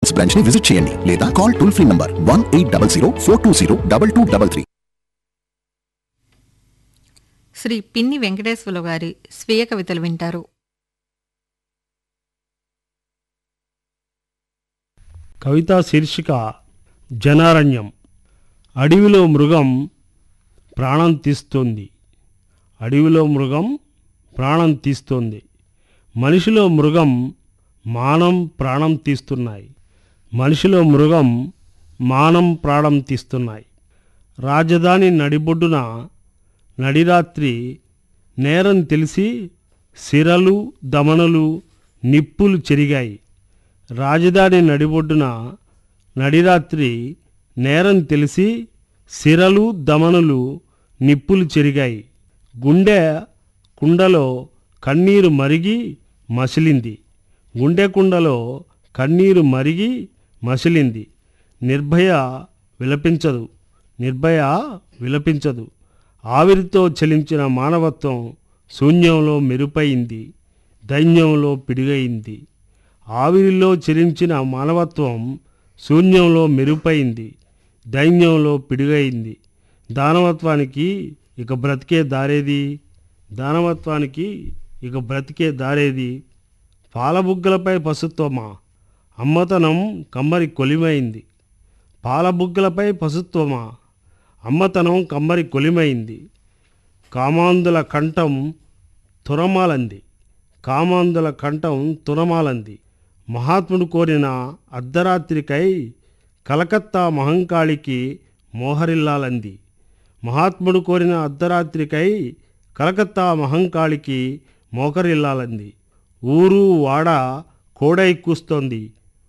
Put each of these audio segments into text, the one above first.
nearest branch ని visit చేయండి లేదా call toll free number one eight double zero four two zero double two double three Sri Pinni Venkateswara గారి స్వీయ కవితలు వింటారు కవితా శీర్షిక జనారణ్యం అడవిలో మృగం ప్రాణం తీస్తోంది అడవిలో మృగం ప్రాణం తీస్తోంది మనిషిలో మృగం మానం ప్రాణం తీస్తున్నాయి మనిషిలో మృగం మానం ప్రాణం తీస్తున్నాయి రాజధాని నడిబొడ్డున నడిరాత్రి నేరం తెలిసి సిరలు దమనలు నిప్పులు చెరిగాయి రాజధాని నడిబొడ్డున నడిరాత్రి నేరం తెలిసి సిరలు దమనులు నిప్పులు చెరిగాయి గుండె కుండలో కన్నీరు మరిగి మసిలింది గుండె కుండలో కన్నీరు మరిగి మసిలింది నిర్భయ విలపించదు నిర్భయ విలపించదు ఆవిరితో చలించిన మానవత్వం శూన్యంలో మెరుపైంది దైన్యంలో పిడిగయింది ఆవిరిలో చెలించిన మానవత్వం శూన్యంలో మెరుపైంది దైన్యంలో పిడిగయింది దానవత్వానికి ఇక బ్రతికే దారేది దానవత్వానికి ఇక బ్రతికే దారేది పాలబుగ్గలపై పశుత్వమా అమ్మతనం కమ్మరి కొలిమైంది పాలబుగ్గలపై పశుత్వమా అమ్మతనం కమ్మరి కొలిమైంది కామాంధుల కంఠం తురమాలంది కామాంధుల కంఠం తురమాలంది మహాత్ముడు కోరిన అర్ధరాత్రికై కలకత్తా మహంకాళికి మోహరిల్లాలంది మహాత్ముడు కోరిన అర్ధరాత్రికై కలకత్తా మహంకాళికి మోకరిల్లాలంది ఊరు వాడ కోడై కూస్తోంది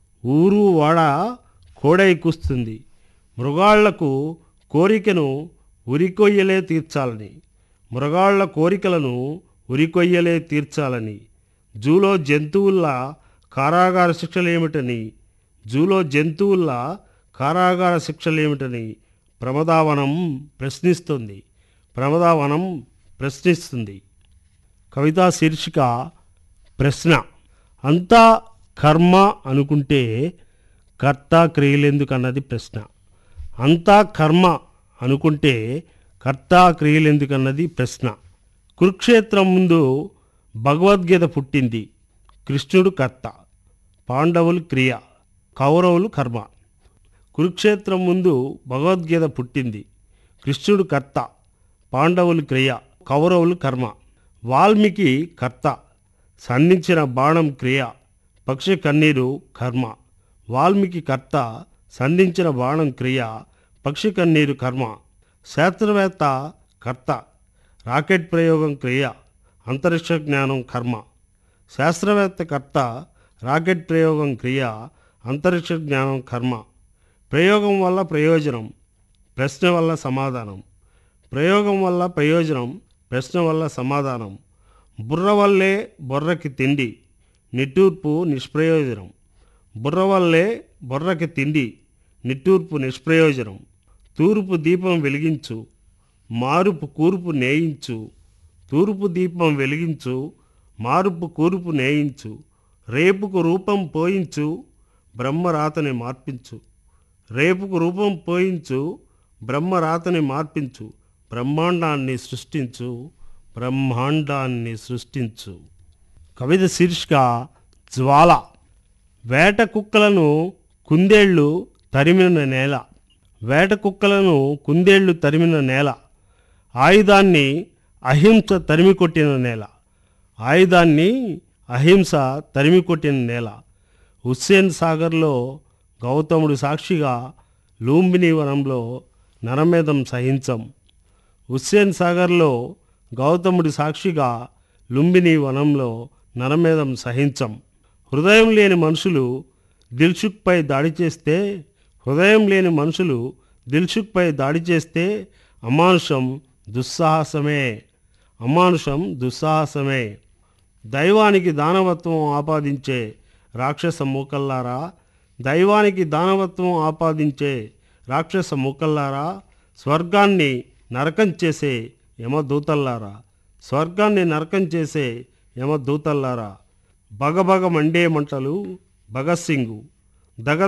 ఊరు వాడ కోడై కూస్తుంది మృగాళ్లకు కోరికను ఉరికొయ్యలే తీర్చాలని మృగాళ్ల కోరికలను ఉరికొయ్యలే తీర్చాలని జూలో జంతువుల్లా కారాగార శిక్షలేమిటని జూలో జంతువుల్లా కారాగార శిక్షలేమిటని ప్రమదావనం ప్రశ్నిస్తుంది ప్రమదావనం ప్రశ్నిస్తుంది కవితా శీర్షిక ప్రశ్న అంతా కర్మ అనుకుంటే కర్త క్రియలెందుకన్నది ప్రశ్న అంతా కర్మ అనుకుంటే కర్త క్రియలెందుకన్నది ప్రశ్న కురుక్షేత్రం ముందు భగవద్గీత పుట్టింది కృష్ణుడు కర్త పాండవులు క్రియ కౌరవులు కర్మ కురుక్షేత్రం ముందు భగవద్గీత పుట్టింది కృష్ణుడు కర్త పాండవులు క్రియ కౌరవులు కర్మ వాల్మీకి కర్త సంధించిన బాణం క్రియ పక్షి కన్నీరు కర్మ వాల్మీకి కర్త సంధించిన బాణం క్రియ పక్షి కన్నీరు కర్మ శాస్త్రవేత్త కర్త రాకెట్ ప్రయోగం క్రియ అంతరిక్ష జ్ఞానం కర్మ శాస్త్రవేత్త కర్త రాకెట్ ప్రయోగం క్రియ అంతరిక్ష జ్ఞానం కర్మ ప్రయోగం వల్ల ప్రయోజనం ప్రశ్న వల్ల సమాధానం ప్రయోగం వల్ల ప్రయోజనం ప్రశ్న వల్ల సమాధానం బుర్ర వల్లే బొర్రకి తిండి నిట్టూర్పు నిష్ప్రయోజనం బుర్ర వల్లే బొర్రకి తిండి నిట్టూర్పు నిష్ప్రయోజనం తూర్పు దీపం వెలిగించు మారుపు కూర్పు నేయించు తూర్పు దీపం వెలిగించు మారుపు కూర్పు నేయించు రేపుకు రూపం పోయించు బ్రహ్మరాతని మార్పించు రేపుకు రూపం పోయించు బ్రహ్మరాతని మార్పించు బ్రహ్మాండాన్ని సృష్టించు బ్రహ్మాండాన్ని సృష్టించు కవిత శీర్షిక జ్వాల వేట కుక్కలను కుందేళ్ళు తరిమిన నేల వేట కుక్కలను కుందేళ్ళు తరిమిన నేల ఆయుధాన్ని అహింస తరిమి కొట్టిన నేల ఆయుధాన్ని అహింస తరిమి కొట్టిన నేల హుస్సేన్ సాగర్లో గౌతముడు సాక్షిగా లూంబిని వనంలో నరమేధం సహించం హుస్సేన్ సాగర్లో గౌతముడి సాక్షిగా లుంబిని వనంలో నరమేధం సహించం హృదయం లేని మనుషులు దిల్సుఖ్పై దాడి చేస్తే హృదయం లేని మనుషులు దిల్సుఖ్పై దాడి చేస్తే అమానుషం దుస్సాహసమే అమానుషం దుస్సాహసమే దైవానికి దానవత్వం ఆపాదించే రాక్షస మూకల్లారా దైవానికి దానవత్వం ఆపాదించే రాక్షస మూకల్లారా స్వర్గాన్ని నరకం చేసే యమదూతల్లారా స్వర్గాన్ని నరకం చేసే యమదూతల్లారా బగబగ మండే మంటలు భగత్ సింగు దగ